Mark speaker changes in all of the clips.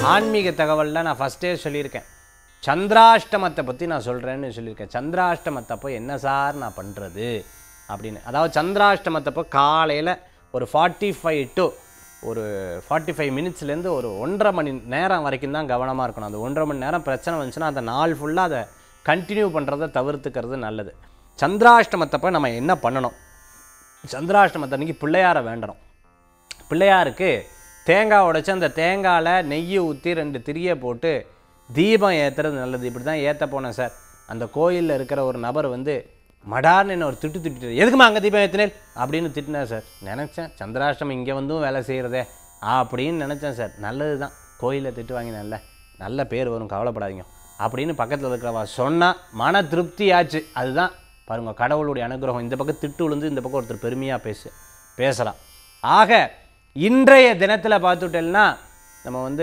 Speaker 1: ஆன்மீக தகவலில் நான் ஃபஸ்ட்டே சொல்லியிருக்கேன் சந்திராஷ்டமத்தை பற்றி நான் சொல்கிறேன்னு சொல்லியிருக்கேன் சந்திராஷ்டமத்தப்போ என்ன சார் நான் பண்ணுறது அப்படின்னு அதாவது சந்திராஷ்டமத்தப்போ காலையில் ஒரு ஃபார்ட்டி ஃபைவ் டு ஒரு ஃபார்ட்டி ஃபைவ் மினிட்ஸ்லேருந்து ஒரு ஒன்றரை மணி நேரம் வரைக்கும் தான் கவனமாக இருக்கணும் அந்த ஒன்றரை மணி நேரம் பிரச்சனை வந்துச்சுன்னா அந்த நாள் ஃபுல்லாக அதை கண்டினியூ பண்ணுறதை தவிர்த்துக்கிறது நல்லது சந்திராஷ்டமத்தப்போ நம்ம என்ன பண்ணணும் சந்திராஷ்டமத்தை அன்னைக்கு பிள்ளையாரை வேண்டணும் பிள்ளையாருக்கு தேங்காய் உடைச்சு அந்த தேங்காயில் நெய்யை ஊற்றி ரெண்டு திரியை போட்டு தீபம் ஏற்றுறது நல்லது இப்படி தான் ஏற்ற போனேன் சார் அந்த கோயிலில் இருக்கிற ஒரு நபர் வந்து மடார்னு என்ன ஒரு திட்டு திட்டு எதுக்குமா அங்கே தீபம் ஏற்றினேன் அப்படின்னு திட்டினார் சார் நினச்சேன் சந்திராஷ்டமம் இங்கே வந்தும் வேலை செய்கிறதே அப்படின்னு நினச்சேன் சார் நல்லது தான் கோயிலில் திட்டு வாங்கி நல்ல நல்ல பேர் வரும் கவலைப்படாதீங்க அப்படின்னு பக்கத்தில் இருக்கிறவா சொன்னால் மன திருப்தி ஆச்சு அதுதான் பாருங்க கடவுளுடைய அனுகிரகம் இந்த பக்கம் திட்டு விழுந்து இந்த பக்கம் ஒருத்தர் பெருமையாக பேசு பேசலாம் ஆக இன்றைய தினத்தில் பார்த்துட்டேன்னா நம்ம வந்து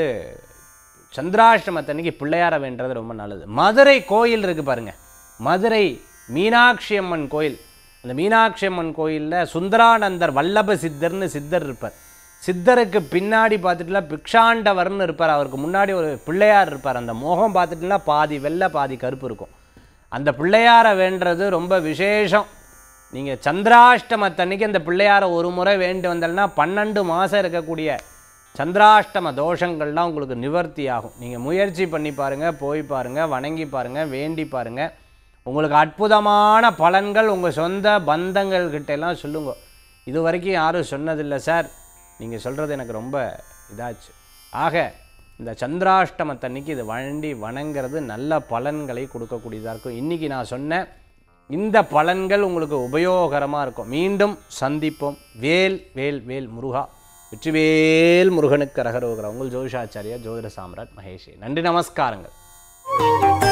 Speaker 1: சந்திராஷ்டமத்தன்னைக்கு பிள்ளையார வேண்டது ரொம்ப நல்லது மதுரை கோயில் இருக்குது பாருங்க மதுரை மீனாட்சி அம்மன் கோயில் அந்த மீனாட்சி அம்மன் கோயிலில் சுந்தரானந்தர் வல்லப சித்தர்னு சித்தர் இருப்பார் சித்தருக்கு பின்னாடி பார்த்துட்டுல பிக்ஷாண்டவர்னு இருப்பார் அவருக்கு முன்னாடி ஒரு பிள்ளையார் இருப்பார் அந்த முகம் பார்த்துட்டுனா பாதி வெள்ளை பாதி கருப்பு இருக்கும் அந்த பிள்ளையாரை வேண்டுறது ரொம்ப விசேஷம் நீங்கள் சந்திராஷ்டமத்தன்னைக்கு அந்த பிள்ளையாரை ஒரு முறை வேண்டி வந்தல்னா பன்னெண்டு மாதம் இருக்கக்கூடிய சந்திராஷ்டம தோஷங்கள்லாம் உங்களுக்கு நிவர்த்தி ஆகும் நீங்கள் முயற்சி பண்ணி பாருங்கள் போய் பாருங்கள் வணங்கி பாருங்கள் வேண்டி பாருங்கள் உங்களுக்கு அற்புதமான பலன்கள் உங்கள் சொந்த பந்தங்கள் கிட்ட எல்லாம் சொல்லுங்க இது வரைக்கும் யாரும் சொன்னதில்லை சார் நீங்கள் சொல்கிறது எனக்கு ரொம்ப இதாச்சு ஆக இந்த சந்திராஷ்டமத்தன்னைக்கு இது வண்டி வணங்குறது நல்ல பலன்களை கொடுக்கக்கூடியதாக இருக்கும் இன்றைக்கி நான் சொன்ன இந்த பலன்கள் உங்களுக்கு உபயோகரமாக இருக்கும் மீண்டும் சந்திப்போம் வேல் வேல் வேல் முருகா வெற்றிவேல் முருகனுக்கு ரகரோகிற உங்கள் ஜோதிஷாச்சாரியா ஜோதிட சாம்ராட் மகேஷி நன்றி நமஸ்காரங்கள்